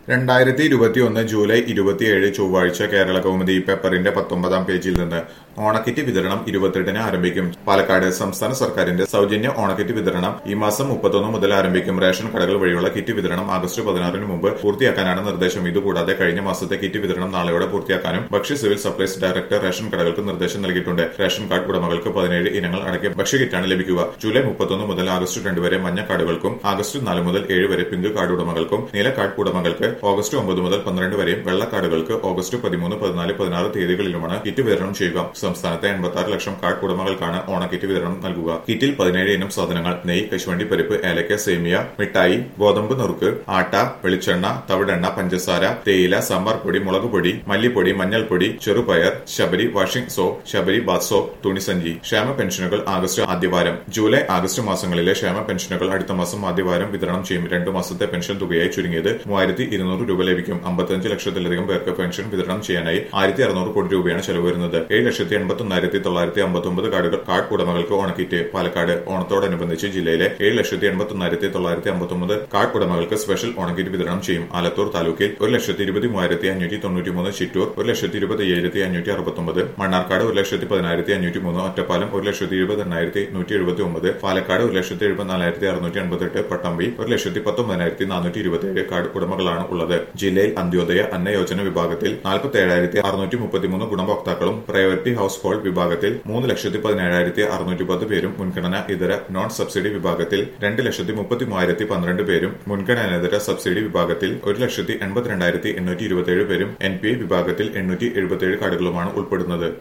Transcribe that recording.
രണ്ടായിരത്തി ഇരുപത്തിയൊന്ന് ജൂലൈ ഇരുപത്തിയേഴ് ചൊവ്വാഴ്ച കേരള കൗമുദി പേപ്പറിന്റെ പത്തൊമ്പതാം പേജിൽ നിന്ന് ഓണക്കിറ്റ് വിതരണം ഇരുപത്തെട്ടിന് ആരംഭിക്കും പാലക്കാട് സംസ്ഥാന സർക്കാരിന്റെ സൗജന്യ ഓണക്കിറ്റ് വിതരണം ഈ മാസം മുപ്പത്തൊന്ന് മുതൽ ആരംഭിക്കും റേഷൻ കടകൾ വഴിയുള്ള കിറ്റ് വിതരണം ആഗസ്റ്റ് പതിനാറിന് മുമ്പ് പൂർത്തിയാക്കാനാണ് നിർദ്ദേശം ഇതുകൂടാതെ കഴിഞ്ഞ മാസത്തെ കിറ്റ് വിതരണം നാളെയോടെ പൂർത്തിയാക്കാനും ഭക്ഷ്യ സിവിൽ സപ്ലൈസ് ഡയറക്ടർ റേഷൻ കടകൾക്ക് നിർദ്ദേശം നൽകിയിട്ടുണ്ട് റേഷൻ കാർഡ് ഉടമകൾക്ക് പതിനേഴ് ഇനങ്ങൾ അടങ്ങിയ ഭക്ഷ്യകിറ്റാണ് ലഭിക്കുക ജൂലൈ മുപ്പത്തൊന്ന് മുതൽ ആഗസ്റ്റ് രണ്ട് വരെ മഞ്ഞ കാർഡുകൾക്കും ആഗസ്റ്റ് നാല് മുതൽ ഏഴ് വരെ പിങ്ക് കാർഡ് ഉടമകൾക്കും നീല കാർഡ് ഉടമകൾക്ക് ഓഗസ്റ്റ് ഒമ്പത് മുതൽ പന്ത്രണ്ട് വരെയും വെള്ള കാർഡുകൾക്ക് ഓഗസ്റ്റ് പതിമൂന്ന് പതിനാല് പതിനാറ് തീയതികളിലുമാണ് കിറ്റ് വിതരണം ചെയ്യുക സംസ്ഥാനത്തെ എൺപത്തി ആറ് ലക്ഷം കാർഡ് ഉടമകൾക്കാണ് ഓണക്കിറ്റ് വിതരണം നൽകുക കിറ്റിൽ പതിനേഴ് ഇനം സാധനങ്ങൾ നെയ് കശുവണ്ടി പരിപ്പ് ഏലക്ക സേമിയ മിഠായി ഗോതമ്പ് നുറുക്ക് ആട്ട വെളിച്ചെണ്ണ തവിടെണ്ണ പഞ്ചസാര തേയില സാമ്പാർ പൊടി മുളക് പൊടി മല്ലിപ്പൊടി മഞ്ഞൾപ്പൊടി ചെറുപയർ Sabari washing soap Sabari bath soap തുണിസഞ്ചി ക്ഷേമ പെൻഷനുകൾ ആഗസ്റ്റ് ആദ്യവാരം ജൂലൈ ആഗസ്റ്റ് മാസങ്ങളിലെ ക്ഷേമ പെൻഷനുകൾ അടുത്ത മാസം ആദ്യവാരം വിതരണം ചെയ്യും രണ്ടു മാസത്തെ പെൻഷൻ തുകയായി ചുരുങ്ങിയത് മൂവായിരത്തി ഇരുന്നൂറ് രൂപ ലഭിക്കും അമ്പത്തഞ്ച് ലക്ഷത്തിലധികം പേർക്ക് പെൻഷൻ വിതരണം ചെയ്യാനായി ആയിരത്തി അറുന്നൂറ് കോടി രൂപയാണ് ചെലവ് വരുന്നത് ഏഴ് ലക്ഷത്തി എൺപത്തി ഒന്നായിരത്തി തൊള്ളായിരത്തി അമ്പത്തി ഒമ്പത് കാർഡുകൾ കാർഡ് ഉടമകൾക്ക് ഓണക്കിറ്റ് പാലക്കാട് ഓണത്തോടനുബന്ധിച്ച് ജില്ലയിലെ ഏഴ് ലക്ഷത്തി എൺപത്തി ഒന്നായിരത്തി തൊള്ളായിരത്തി അമ്പത്തി ഒമ്പത് കാർഡ് ഉടമകൾക്ക് സ്പെഷ്യൽ ഓണക്കിറ്റ് വിതരണം ചെയ്യും ആലത്തൂർ താലൂക്കിൽ ഒരു ലക്ഷത്തി ഇരുപത്തി മൂവായിരത്തി അഞ്ഞൂറ്റി തൊണ്ണൂറ്റി മൂന്ന് ചിറ്റൂർ ഒരു ലക്ഷത്തി ഇരുപത്തി അയ്യായിരത്തി അഞ്ഞൂറ്റി അറുപത്തി ഒമ്പത് മണ്ണാർക്കാട് ഒരു ലക്ഷത്തി പതിനായിരത്തി അഞ്ഞൂറ്റി മൂന്ന് ഒറ്റപ്പാലം ഒരു ലക്ഷത്തി ഇരുപത്തി എണ്ണായിരത്തി നൂറ്റി എഴുപത്തി ഒമ്പത് പാലക്കാട് ഒരു ലക്ഷത്തി എഴുപത്തിനാലായിരത്തി അറുന്നൂറ്റി അൻപത്തെട്ട് പട്ടമ്പി ഒരു ലക്ഷത്തി പത്തൊമ്പതിനായിരത്തി നാനൂറ്റി ഇരുപത്തിയേഴ് കാർഡ് ഉടമകളാണ് ഉള്ളത് ജില്ലയിൽ അന്ത്യോദയ അന്നയോജന വിഭാഗത്തിൽ നാൽപ്പത്തി ഏഴായിരത്തി അറുന്നൂറ്റി മുപ്പത്തിമൂന്ന് ഗുണഭോക്താക്കളും പ്രയോറിറ്റി ഹൌസ് ഹോൾഡ് വിഭാഗത്തിൽ മൂന്ന് ലക്ഷത്തി പതിനേഴായിരത്തി അറുന്നൂറ്റി പത്ത് പേരും മുൻഗണന ഇതര നോൺ സബ്സിഡി വിഭാഗത്തിൽ രണ്ട് ലക്ഷത്തി മുപ്പത്തി മൂവായിരത്തി പന്ത്രണ്ട് പേരും മുൻഗണനേതര സബ്സിഡി വിഭാഗത്തിൽ ഒരു ലക്ഷത്തി എൺപത്തിരണ്ടായിരത്തി എണ്ണൂറ്റി ഇരുപത്തിയേഴ് പേരും എൻ പി ഐ വിഭാഗത്തിൽ എണ്ണൂറ്റി എഴുപത്തിയേഴ് കാർഡുകളുമാണ് ഉൾപ്പെടുന്നത്